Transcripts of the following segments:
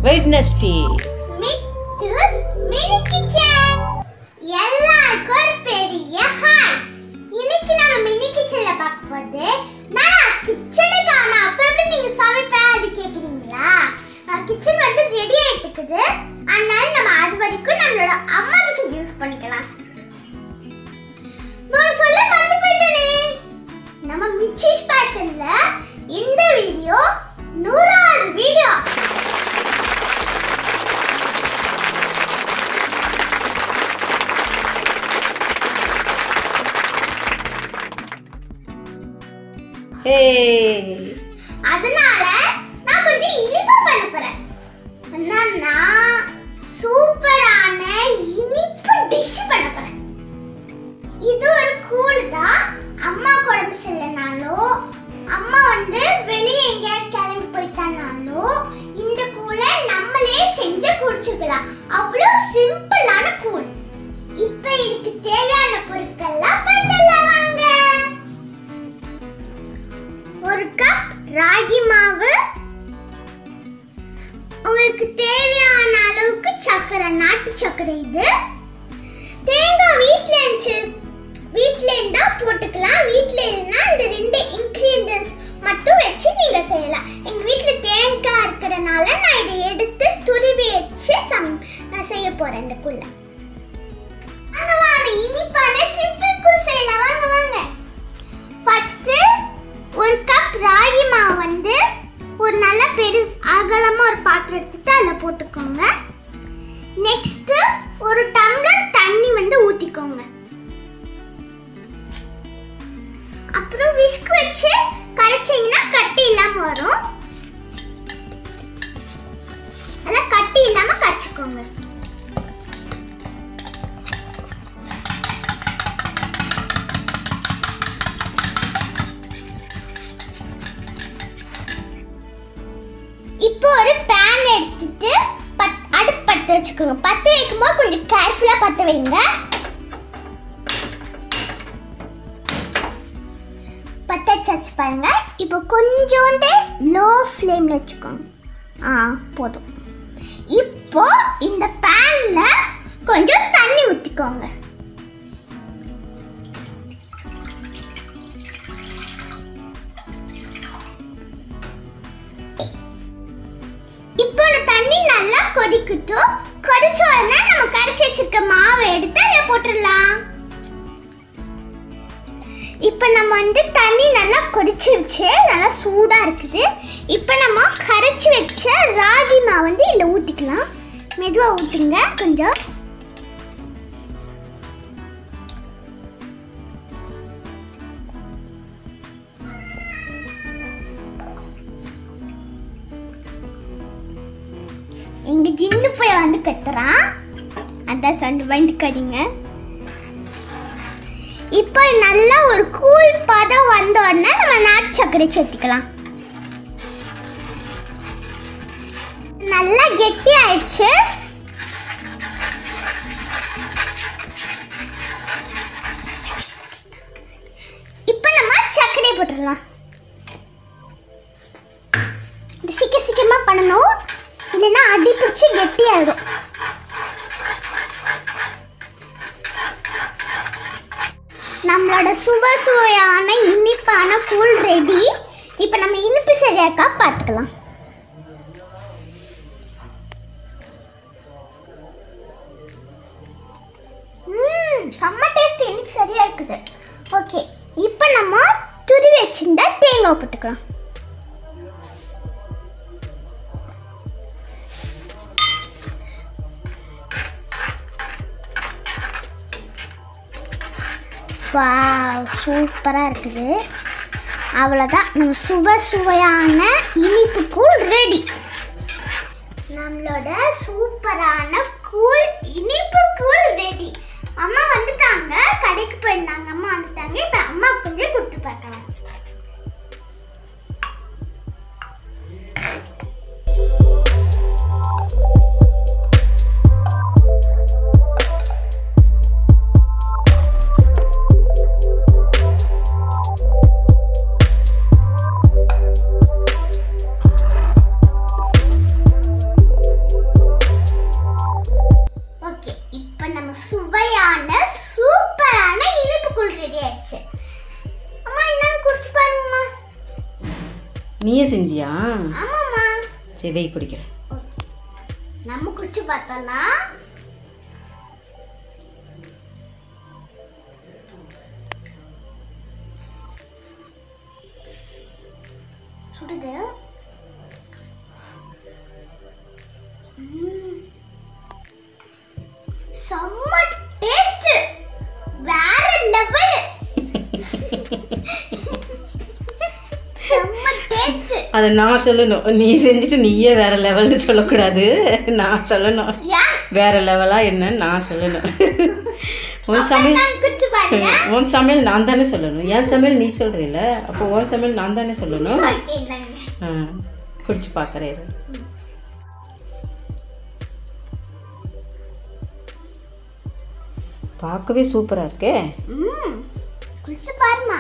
Wednesday மிட்டூஸ் mini kitchen எல்லாருக்கும் ஒரு பெரிய ஹாய் இன்னைக்கு நம்ம மினி கிச்சன்ல பார்க்க போது நான் கிச்சனுக்கான அப்ப எப்படி நீங்க சமைப்பேன் அப்படி கேக்குறீங்களா கிச்சன் வந்து ரெடி ஆயிட்டு இருக்குது அதனால நம்ம அது வரைக்கும் நம்மளோட அம்மா கிச்சன் யூஸ் பண்ணிக்கலாம் நான் சொல்ல மறந்து போயிட்டேனே நம்ம மிச்சிஸ் பேஷன்ல இந்த வீடியோ நூறாவது வீடியோ ஹே அதனால நான் கொஞ்சம் இனிப்பா பண்ண போறேன் என்னன்னா சூப்பரான இனிப்பு டிஷ் பண்ண போறேன் இது ஒரு கூழ் தான் அம்மா உடம்பு சரியில்லைனாலோ அம்மா வந்து வெளியே எங்கேயாவது கிளம்பி போயிட்டானாலோ இந்த கூழை நம்மளே செஞ்சு குடிச்சுக்கலாம் அவ்வளோ சிம்பிளான கூழ் இப்போ இதுக்கு தேவையான பொருட்கள்லாம் பார்த்தலாம் வாங்க ஒரு கப் ராகி மாவு உங்களுக்கு தேவையான அளவுக்கு சர்க்கரை நாட்டு சர்க்கரை இது தேங்காய் வீட்ல இருந்துச்சு வீட்ல இருந்தா போட்டுக்கலாம் வீட்ல இல்லைன்னா இந்த ரெண்டு இன்கிரீடியன்ஸ் மட்டும் வச்சு நீங்க செய்யலாம் எங்க வீட்ல தேங்காய் இருக்கிறதுனால நான் இதை எடுத்து துருவி வச்சு சம் நான் செய்ய போறேன் இந்த குள்ள வாங்க வாங்க இனிப்பான சிம்பிள் கூழ் செய்யலாம் வாங்க வாங்க ஃபர்ஸ்ட் ஒரு கப் ராகி மாவு வந்து ஒரு நல்ல பெருசு அகலமா ஒரு பாத்திரம் எடுத்துட்டு அதில் போட்டுக்கோங்க நெக்ஸ்ட் ஒரு டம்ளர் தண்ணி வந்து ஊத்திக்கோங்க அப்புறம் விஸ்க் வச்சு கரைச்சிங்கன்னா கட்டி இல்லாம வரும் அதெல்லாம் கட்டி இல்லாம கரைச்சிக்கோங்க இப்போ ஒரு பேன் எடுத்துட்டு பத் அடுப்பு பற்ற வச்சுக்கோங்க பற்ற வைக்கும்போது கொஞ்சம் கேர்ஃபுல்லாக பற்ற வைங்க பற்ற வச்சு பாருங்க இப்போ கொஞ்சோண்டு லோ ஃப்ளேமில் வச்சுக்கோங்க ஆ போதும் இப்போ இந்த பேன்ல கொஞ்சம் தண்ணி ஊற்றிக்கோங்க இப்போ இந்த தண்ணி நல்லா கொதிக்கட்டும் கொதிச்ச உடனே நம்ம கரைச்சி வச்சிருக்க மாவை எடுத்து அதில் போட்டுடலாம் இப்போ நம்ம வந்து தண்ணி நல்லா கொதிச்சிருச்சு நல்லா சூடாக இருக்குது இப்போ நம்ம கரைச்சி வச்ச ராகி மாவு வந்து இதில் ஊற்றிக்கலாம் மெதுவாக ஊற்றுங்க கொஞ்சம் எங்க ஜின்னு போய் வந்து கத்துறான் அதான் சண்டு வந்துக்காதீங்க இப்போ நல்லா ஒரு கூல் பதம் வந்த உடனே நம்ம நாட்டு சர்க்கரை சேர்த்துக்கலாம் நல்லா கெட்டி ஆயிடுச்சு இப்போ நம்ம சர்க்கரை போட்டுடலாம் இது சீக்கிரம் சீக்கிரமா பண்ணணும் இல்லைன்னா அடி பிடிச்சி கெட்டியாயிடும் நம்மளோட சுவ சுவையான இனிப்பான கூழ் ரெடி இப்போ நம்ம இனிப்பு சரியாக்கா பார்த்துக்கலாம் ம் செம்ம டேஸ்ட் இனிப்பு சரியா இருக்குது ஓகே இப்போ நம்ம துருவி வச்சிருந்த தேங்காய் போட்டுக்கலாம் வாவ் சூப்பராக இருக்குது அவ்வளோதான் நம்ம சுவை சுவையான இனிப்பு கூழ் ரெடி நம்மளோட சூப்பரான கூழ் இனிப்பு கூழ் ரெடி அம்மா வந்துட்டாங்க கடைக்கு போயிருந்தாங்க அம்மா வந்துட்டாங்க இப்போ அம்மா கொஞ்சம் கொடுத்து பார்க்கலாம் குடிச்சு பாருங்கம்மா நீயே செஞ்சியா ஆமாம்மா சரி வெய் குடிக்கிறேன் நம்ம குடிச்சு பார்த்தலாம் சுடுது ம். செம்ம டேஸ்ட் வேற லெவல் செம்ம டேஸ்ட் அதை நான் சொல்லணும் நீ செஞ்சுட்டு நீயே வேற லெவல்னு சொல்லக்கூடாது நான் சொல்லணும் யா வேற லெவலா என்னன்னு நான் சொல்லணும் உன் சமையல் நான் குடிச்சு பாருங்க உன் சமையல் நான் தானே சொல்லணும் என் சமையல் நீ சொல்றீல அப்போ உன் சமையல் நான் தானே சொல்லணும் ஓகே இந்தாங்க ஆ, குடிச்சு பார்க்குறேன் இரு. பார்க்கவே சூப்பராக இருக்கே ம் குடிச்சு பாருமா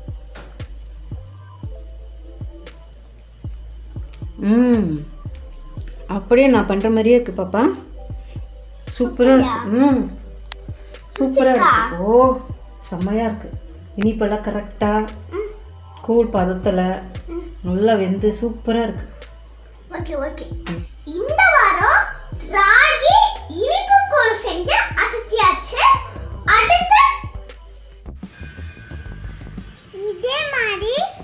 ம் அப்படியே நான் பண்ணுற மாதிரியே இருக்கு பாப்பா சூப்பராக இருக்கு ம் சூப்பராக இருக்கு ஓ செம்மையாக இருக்கு இனிப்பெல்லாம் கரெக்டாக கூழ் பதத்தில் நல்லா வெந்து சூப்பராக இருக்கு ஓகே ஓகே இந்த வாரம் ராகி இனிப்பு கூழ் செஞ்சு அசத்தியாச்சு அடுத்து இதே மாதிரி